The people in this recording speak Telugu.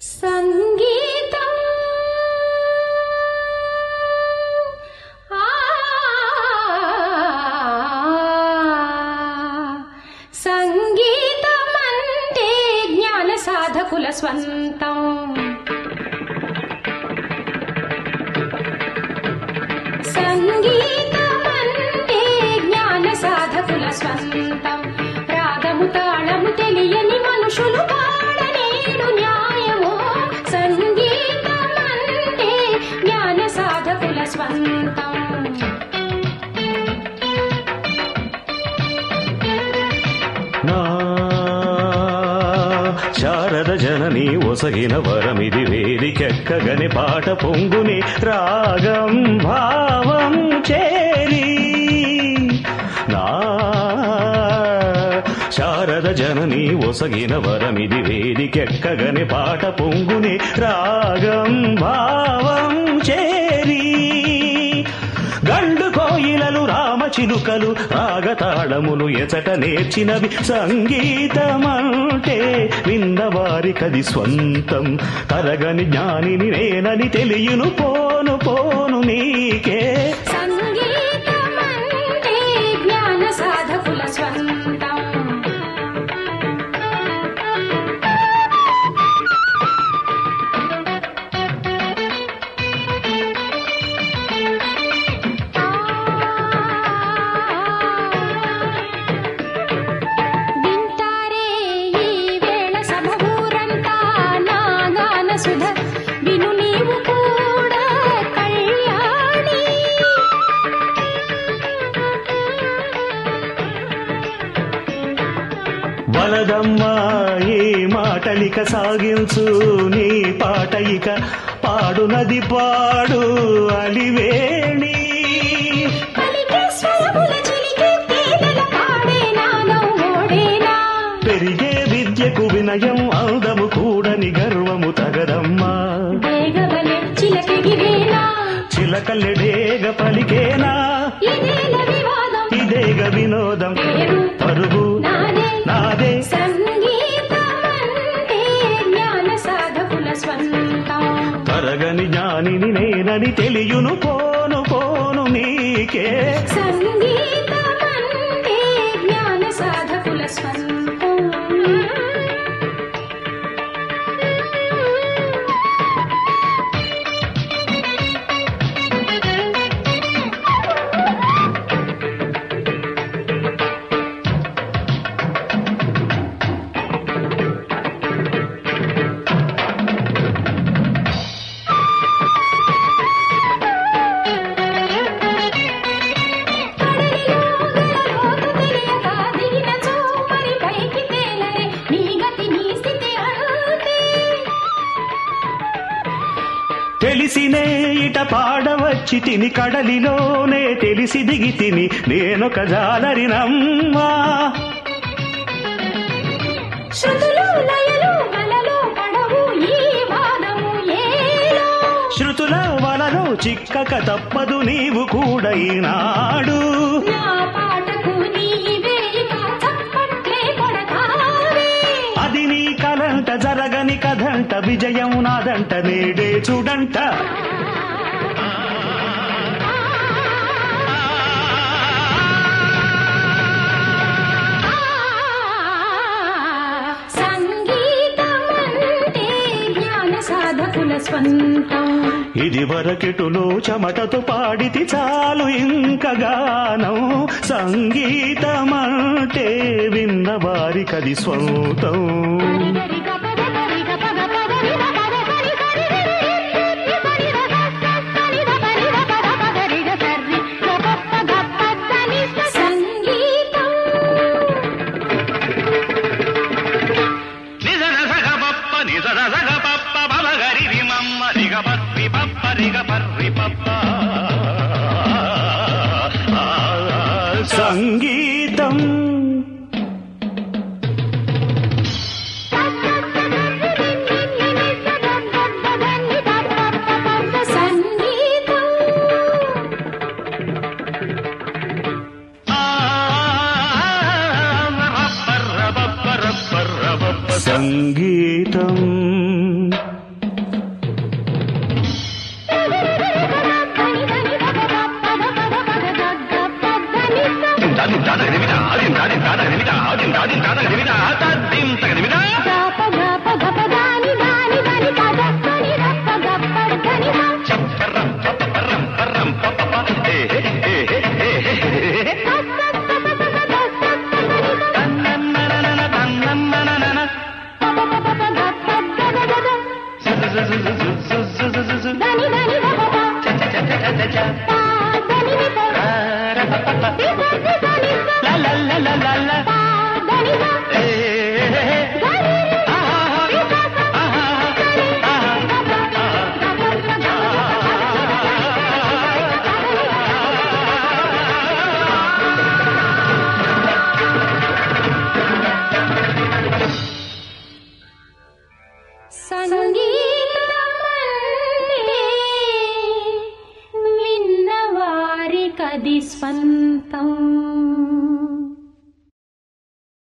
సంగీతం ఆ సంగీతం అంటే జ్ఞాన సాధకుల స్వంతం సంగీతం అంటే జ్ఞాన సాధకుల స్వంతం రాగము తాళము తెలియని మనుషులు పాడనేడు న్యాయము సంగీతం అంటే జ్ఞాన సాధకుల స్వంతం నా శారద జనని ఒసగిన వరమిది వేదికెక్కగని పాట పొంగుని రాగం భావం చేరి నా శారద జనని ఒసగిన వరమిది వేదికెక్కగని పాట పొంగుని రాగం భావం చేరి గండు కోయిలలు రామచిలుకలు రాగతాళములు ఎచట నేర్చినవి సంగీతమంటే విన్నవారికది స్వంతం తరగని జ్ఞానిని నేనని తెలియను పోను పోను నీకే సంగీతం అంటే జ్ఞాన సాధకుల స్వంతం వింటారే ఈ వేళ సభ ఊరంతా నా గాన సుధ విను నీవు కూడా కళ్యాణి వలదమ్మా ఈ మాటలిక సాగించు నీ పాట ఇక పాడునది పాడు అలివేణి పలికే స్వరముల చిలికే పేదల పాడేనా నవ్వోడేనా పెరిగే విద్యకు వినయం అందము కూడని గర్వము తగదమ్మా వేగవలె చిలకెగిరేనా చిలకల్లెడేగ పలికేనా ఇదేల వివాదం ఇదేగ వినోదం పేరు పరుగు నాదే నాదే సంగీతమంటే జ్ఞాన సాధకుల స్వంతం తరగని జ్ఞానిని నేనని తెలియును పోను పోను నీకే సంగీతమంటే జ్ఞాన సాధకుల స్వంతం కడలిలో గలలోతు తెలియక దిగినచో మరి పైకి తేలరే నీ గతి నీ స్థితి అంతే తెలిసినే ఇట పాడవచ్చి తిని కడలిలోనే తెలిసి దిగి తిని నేనొక జాలరినమ్మా శృతులు లయలు కలలో పడవు ఈ వాదము ఏలో శృతుల వలలో చిక్కక తప్పదు నీవు కూడా ఈనాడు నా పాటకు నీవే ఇక చప్పట్లే కొడతావే అది నీ కలంట జరగని కథంట విజయం నాదంట నేడే చూడంట సంగీతమంటే జ్ఞాన సాధకుల స్వంతం ఇది వరకెటులో చెమటతో పాడితి చాలు ఇంక గానం సంగీతమంటే విన్న వారికది స్వంతం సంగీతం నిజరసగపప్ప నిజరసగపప్ప బలగరి విమమ్మ రిగపత్రి పప్ప రిగపర్రి పప్ప సంగీతం సంగీతం సంగీతం గప గప గప దాని దాని దాని పద దని రప్ప గప్ప దని ద. పప పప పప గప్ప గద గద. దని దని ద పప. పా దని ని ప. ది ప ది ప ని ప. పా దని ద. దని ని. ది ప ప. సంగీతమల్లే విన్నవారి కది స్వంతం